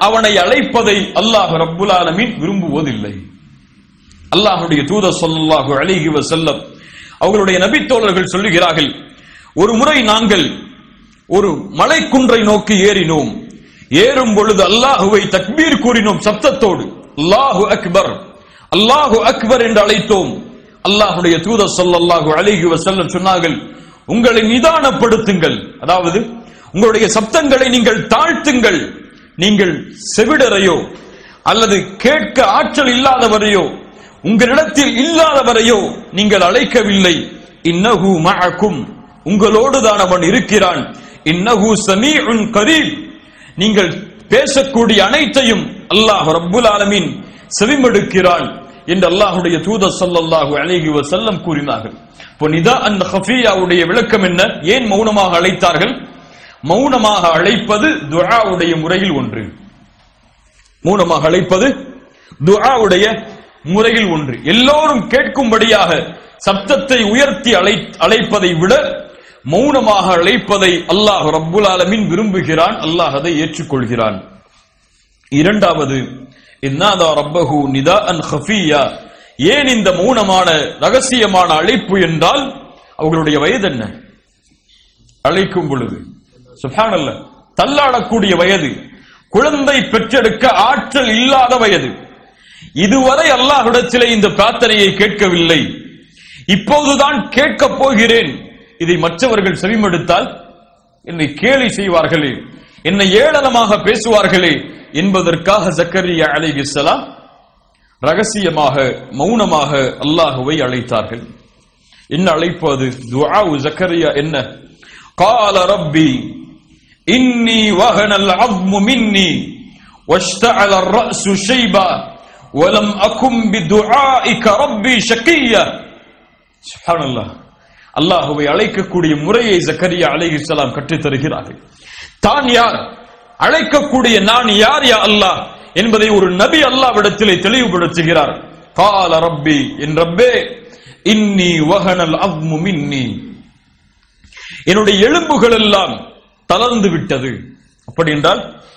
அவனை அழைப்பதை அல்லாஹ் ரப்புல் ஆலமீன் விரும்புவதில்லை அல்லாஹ்வுடைய தூதர் ஸல்லல்லாஹு அலைஹி வஸல்லம் அவர்களுடைய நபித்தோழர்கள் சொல்லுகிறார்கள் ஒரு முறை நாங்கள் ஒரு மலைக்குன்றை நோக்கி ஏறினோம் ஏறும் பொழுது அல்லாஹுவை தக்பீர் கூறினோம் சப்தத்தோடு அல்லாஹு அக்பர் அல்லாஹு அக்பர் என்று அழைத்தோம் அல்லாஹுடைய தூதர் ஸல்லல்லாஹு அலைஹி வஸல்லம் சொன்னார்கள் உங்களை நிதானப்படுத்துங்கள் அதாவது உங்களுடைய சப்தங்களை நீங்கள் தாழ்த்துங்கள் நீங்கள் செவிடரையோ அல்லது கேட்க ஆற்றல் இல்லாதவரையோ உங்களிடத்தில் இல்லாதவரையோ நீங்கள் அழைக்கவில்லை இன்னஹு மஅக்கும் உங்களோடு தான் அவன் இருக்கிறான் இன்னஹு சமீஉன் கரீப் நீங்கள் பேசக்கூடிய அனைத்தையும் அல்லாஹ் ரப்புல் ஆலமீன் செவிமடுக்கிறான் என்று அல்லாஹ்வுடைய தூதர் ஸல்லல்லாஹு அலைஹி வஸல்லம் கூறினார்கள் இப்போ நிதா அந்த ஹஃபியாவுடைய விளக்கம் என்ன ஏன் மௌனமாக அழைத்தார்கள் மௌனமாக அழைப்பது துஆவுடைய முறையில் ஒன்று மௌனமாக அழைப்பது துஆவுடைய முறையில் ஒன்று எல்லோரும் கேட்கும்படியாக சப்தத்தை உயர்த்தி அழை அழைப்பதை விட மௌனமாக அழைப்பதை அல்லாஹ் ரப்புல் ஆலமீன் விரும்புகிறான் அல்லாஹ் அதை ஏற்றுக்கொள்கிறான் இரண்டாவது இன்னாதா ரப்பஹு நிதாஅன் ஹஃபியா ஏன் இந்த மௌனமான ரகசியமான அழைப்பு என்றால் அவர்களுடைய வயது என்ன அழைக்கும் பொழுது சுப்ஹானல்ல தள்ளாடக்கூடிய வயது குழந்தை பெற்றெடுக்க ஆற்றல் இல்லாத வயது இதுவரை அல்லாஹ்விடத்திலே இந்த பிரார்த்தனையை கேட்கவில்லை இப்போதுதான் கேட்கப் போகிறேன் இதை மற்றவர்கள் செவிமடுத்தால் என்னை கேலி செய்வார்களே என்னை ஏளனமாக பேசுவார்களே என்பதற்காக ஜக்கரியா அலைஹிஸ்ஸலாம் ரகசியமாக மௌனமாக அல்லாஹுவை அழைத்தார்கள் என்ன அழைப்பு அது துஆ ஜக்கரியா என்ன قال ربي إني وهن العظم مني واشتعل الرأس شيبا ولم أكن بدعائك ربي شقيا سبحان الله அல்லாஹுவை அழைக்கக்கூடிய முறையை ஜக்கரியா அலைஹிஸ்ஸலாம் கற்றுத் தருகிறார்கள் தான் யார் அழைக்கக்கூடிய நான் யார் யா அல்லாஹ் என்பதை ஒரு நபி அல்லாவிடத்திலே தெளிவுபடுத்துகிறார் கால ரப்பி என் ரப்பே இன்னி வஹனல் அவ்மு மின்னி என்னுடைய எலும்புகள் எல்லாம் தளர்ந்து விட்டது அப்படி என்றால்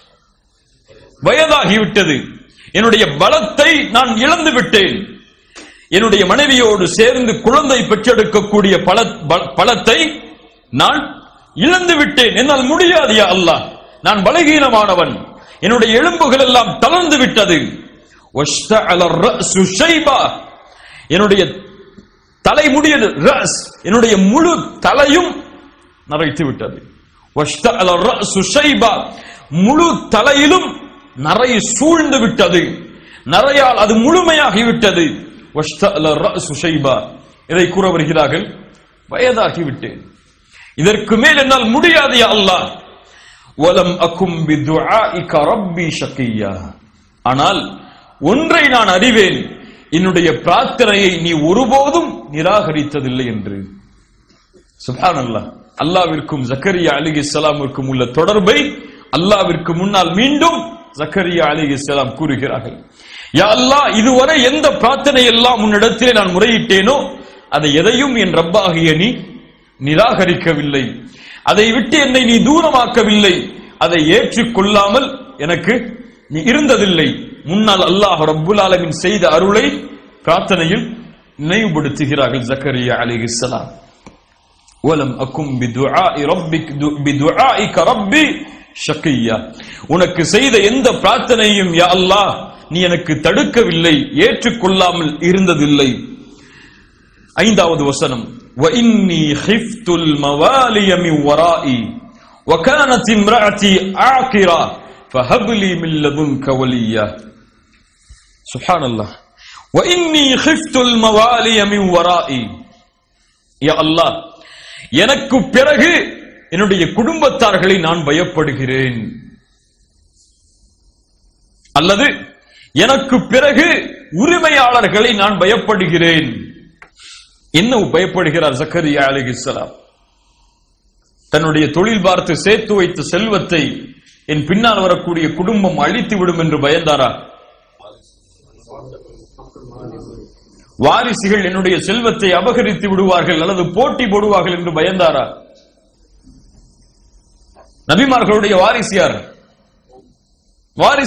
வயதாகிவிட்டது என்னுடைய பலத்தை நான் இழந்து விட்டேன் என்னுடைய மனைவியோடு சேர்ந்து குழந்தை பெற்றெடுக்கக்கூடிய பல ப- பலத்தை நான் இழந்து விட்டேன் என்னால் முடியாது யா அல்லாஹ் நான் பலகீனமானவன் என்னுடைய எலும்புகள் எல்லாம் தளர்ந்து விட்டது வஷ்தஅல الرأس شيبا. என்னுடைய தலைமுடிய ரஸ் என்னுடைய முழு தலையும் நரைத்து விட்டது வஷ்தஅல الرأس شيبا. முழு தலையிலும் நரை சூழ்ந்து விட்டது நரையால் அது முழுமையாகிவிட்டது வஷ்தஅல الرأس شيبا. இதை கூற வருகிறார்கள் வயதாகிவிட்டேன் இதற்கு மேல் என்னால் முடியாது யா அல்லாஹ் வலம் அக்கும் பிதுஆஇக ரப்பி ஷகியா ஆனால் ஒன்றை நான் அறிவேன் என்னுடைய பிரார்த்தனையை நீ ஒருபோதும் நிராகரித்ததில்லை என்று சுப்ஹானல்லாஹ் அல்லாவிற்கும் ஜக்கரியா அலிஹிஸ்ஸலாமிற்கும் உள்ள தொடர்பை அல்லாவிற்கு முன்னால் மீண்டும் ஜக்கரியா அலிஹிஸ்ஸலாம் கூறுகிறார்கள் யா அல்லாஹ் இதுவரை எந்த பிரார்த்தனை எல்லாம் உன்னிடத்திலே நான் முறையிட்டேனோ அதை எதையும் என் ரப்பாகிய நீ நிராகரிக்கவில்லை அதை விட்டு என்னை நீ தூரமாக்கவில்லை அதை ஏற்றுக்கொள்ளாமல் எனக்கு நீ இருந்ததில்லை முன்னால் அல்லாஹ் ரப்புல் ஆலமீன் செய்த அருளை பிரார்த்தனையில் நினைவுபடுத்துகிறார்கள் ஜக்கரியா அலைஹிஸ்ஸலாம் வலம் அக்கும் பிதுஆஇ ரப்பிக் து- பிதுஆஇக ரப்பி ஷக்கியா உனக்கு செய்த எந்த பிரார்த்தனையும் யா அல்லாஹ் நீ எனக்கு தடுக்கவில்லை ஏற்றுக்கொள்ளாமல் இருந்ததில்லை ஐந்தாவது வசனம் وإني خفت الموالي من ورائي وكانت امرأتي عاقرة فهب لي من لدنك وليا سبحان الله وإني خفت الموالي من ورائي يا الله எனக்கு பிறகு என்னுடைய குடும்பத்தார்களை நான் பயப்படுகிறேன் அல்லது எனக்கு பிறகு உரிமையாளர்களை நான் பயப்படுகிறேன் என்ன பயப்படுகிறார் ஜக்கரியா அலிஹிஸ்ஸலாம் தன்னுடைய தொழில் பார்த்து சேர்த்து வைத்த செல்வத்தை என் பின்னால் வரக்கூடிய குடும்பம் அழித்து விடும் என்று பயந்தாரா வாரிசுகள் என்னுடைய செல்வத்தை அபகரித்து விடுவார்கள் அல்லது போட்டி போடுவார்கள் என்று பயந்தாரா நபிமார்களுடைய வாரிசு யார் வாரிசு